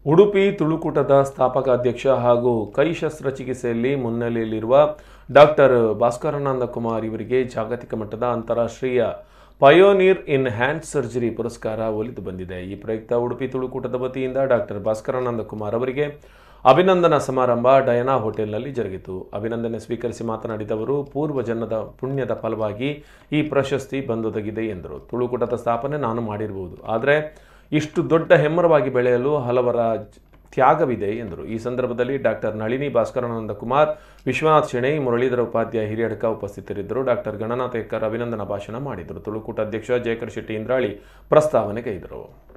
ಉಡುಪಿ ತುಳುಕೂಟದ ಸ್ಥಾಪಕ ಅಧ್ಯಕ್ಷ ಹಾಗೂ ಕೈ ಶಸ್ತ್ರಚಿಕಿತ್ಸೆಯಲ್ಲಿ ಮುನ್ನೆಲೆಯಲ್ಲಿರುವ ಡಾಕ್ಟರ್ ಭಾಸ್ಕರಾನಂದ ಕುಮಾರ್ ಇವರಿಗೆ ಜಾಗತಿಕ ಮಟ್ಟದ ಅಂತಾರಾಷ್ಟ್ರೀಯ ಪಯೋನೀರ್ ಇನ್ ಹ್ಯಾಂಡ್ ಸರ್ಜರಿ ಪುರಸ್ಕಾರ ಒಲಿದು ಬಂದಿದೆ ಈ ಪ್ರಯುಕ್ತ ಉಡುಪಿ ತುಳುಕೂಟದ ವತಿಯಿಂದ ಡಾಕ್ಟರ್ ಭಾಸ್ಕರಾನಂದ ಕುಮಾರ್ ಅವರಿಗೆ ಅಭಿನಂದನಾ ಸಮಾರಂಭ ಡಯನಾ ಹೋಟೆಲ್ನಲ್ಲಿ ಜರುಗಿತು ಅಭಿನಂದನೆ ಸ್ವೀಕರಿಸಿ ಮಾತನಾಡಿದ ಅವರು ಪೂರ್ವ ಜನ್ಮದ ಪುಣ್ಯದ ಫಲವಾಗಿ ಈ ಪ್ರಶಸ್ತಿ ಬಂದೊದಗಿದೆ ಎಂದರು ತುಳುಕೂಟದ ಸ್ಥಾಪನೆ ನಾನು ಮಾಡಿರಬಹುದು ಆದರೆ ಇಷ್ಟು ದೊಡ್ಡ ಹೆಮ್ಮರವಾಗಿ ಬೆಳೆಯಲು ಹಲವರ ಜ- ತ್ಯಾಗವಿದೆ ಎಂದರು ಈ ಸಂದರ್ಭದಲ್ಲಿ ಡಾಕ್ಟರ್ ನಳಿನಿ ಭಾಸ್ಕರಾನಂದ ಕುಮಾರ್ ವಿಶ್ವನಾಥ್ ಶೆಣೈ ಮುರಳೀಧರ ಉಪಾಧ್ಯಾಯ ಹಿರಿಯಡ್ಕ ಉಪಸ್ಥಿತರಿದ್ದರು ಡಾಕ್ಟರ್ ಗಣನಾಥೇಕರ್ ಅಭಿನಂದನಾ ಭಾಷಣ ಮಾಡಿದರು ತುಳುಕೂಟ ಅಧ್ಯಕ್ಷ ಜಯಕರ್ ಶೆಟ್ಟಿ ಇಂದ್ರಾಳಿ ಪ್ರಸ್ತಾವನೆ ಕೈದರು